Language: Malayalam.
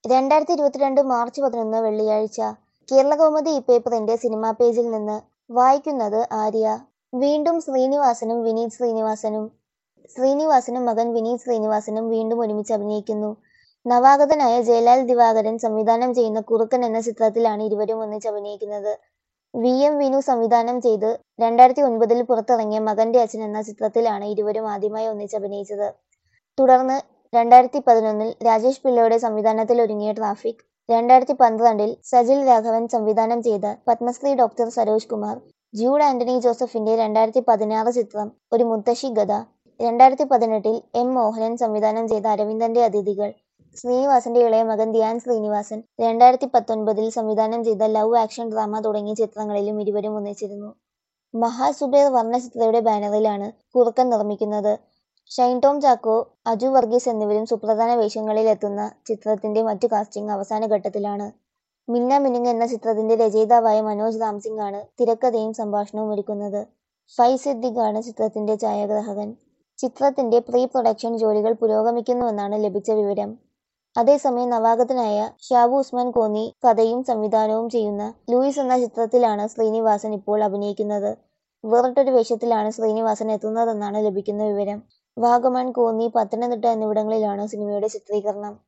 രണ്ടായിരത്തി ഇരുപത്തിരണ്ട് മാർച്ച് പതിനൊന്ന് വെള്ളിയാഴ്ച കേരളകൗമുദി ഈ പേപ്പറിന്റെ സിനിമാ പേജിൽ നിന്ന് വായിക്കുന്നത് ആര്യ വീണ്ടും ശ്രീനിവാസനും വിനീത് ശ്രീനിവാസനും ശ്രീനിവാസനും മകൻ വിനീത് ശ്രീനിവാസനും വീണ്ടും ഒരുമിച്ച് അഭിനയിക്കുന്നു നവാഗതനായ ജയലാൽ ദിവാകരൻ സംവിധാനം ചെയ്യുന്ന കുറുക്കൻ എന്ന ചിത്രത്തിലാണ് ഇരുവരും ഒന്നിച്ച് അഭിനയിക്കുന്നത് വി എം വിനു സംവിധാനം ചെയ്ത് രണ്ടായിരത്തി ഒൻപതിൽ പുറത്തിറങ്ങിയ മകന്റെ അച്ഛൻ എന്ന ചിത്രത്തിലാണ് ഇരുവരും ആദ്യമായി ഒന്നിച്ച് അഭിനയിച്ചത് തുടർന്ന് രണ്ടായിരത്തി പതിനൊന്നിൽ രാജേഷ് പിള്ളയുടെ സംവിധാനത്തിൽ ഒരുങ്ങിയ ട്രാഫിക് രണ്ടായിരത്തി പന്ത്രണ്ടിൽ സജിൽ രാഘവൻ സംവിധാനം ചെയ്ത പത്മശ്രീ ഡോക്ടർ സരോജ് കുമാർ ജൂഡ് ആന്റണി ജോസഫിന്റെ രണ്ടായിരത്തി പതിനാറ് ചിത്രം ഒരു മുത്തശ്ശി ഗത രണ്ടായിരത്തി പതിനെട്ടിൽ എം മോഹനൻ സംവിധാനം ചെയ്ത അരവിന്ദന്റെ അതിഥികൾ ശ്രീനിവാസന്റെ ഇളയ മകൻ ധ്യാൻ ശ്രീനിവാസൻ രണ്ടായിരത്തി പത്തൊൻപതിൽ സംവിധാനം ചെയ്ത ലവ് ആക്ഷൻ ഡ്രാമ തുടങ്ങിയ ചിത്രങ്ങളിലും ഇരുവരും ഒന്നിച്ചിരുന്നു മഹാസുബേർ വർണ്ണചിത്രയുടെ ബാനറിലാണ് കുറുക്കൻ നിർമ്മിക്കുന്നത് ഷൈൻ ടോം ചാക്കോ അജു വർഗീസ് എന്നിവരും സുപ്രധാന വേഷങ്ങളിൽ എത്തുന്ന ചിത്രത്തിന്റെ മറ്റു കാസ്റ്റിംഗ് അവസാന ഘട്ടത്തിലാണ് മിന്ന മിനുങ്ങ് എന്ന ചിത്രത്തിന്റെ രചയിതാവായ മനോജ് രാംസിംഗ് ആണ് തിരക്കഥയും സംഭാഷണവും ഒരുക്കുന്നത് ഫൈ സിദ്ദിഖ് ആണ് ചിത്രത്തിന്റെ ഛായാഗ്രാഹകൻ ചിത്രത്തിന്റെ പ്രീ പ്രൊഡക്ഷൻ ജോലികൾ പുരോഗമിക്കുന്നുവെന്നാണ് ലഭിച്ച വിവരം അതേസമയം നവാഗതനായ ഷാബു ഉസ്മാൻ കോന്നി കഥയും സംവിധാനവും ചെയ്യുന്ന ലൂയിസ് എന്ന ചിത്രത്തിലാണ് ശ്രീനിവാസൻ ഇപ്പോൾ അഭിനയിക്കുന്നത് വേറിട്ടൊരു വേഷത്തിലാണ് ശ്രീനിവാസൻ എത്തുന്നതെന്നാണ് ലഭിക്കുന്ന വിവരം വാഗമൺ കോന്നി പത്തനംതിട്ട എന്നിവിടങ്ങളിലാണ് സിനിമയുടെ ചിത്രീകരണം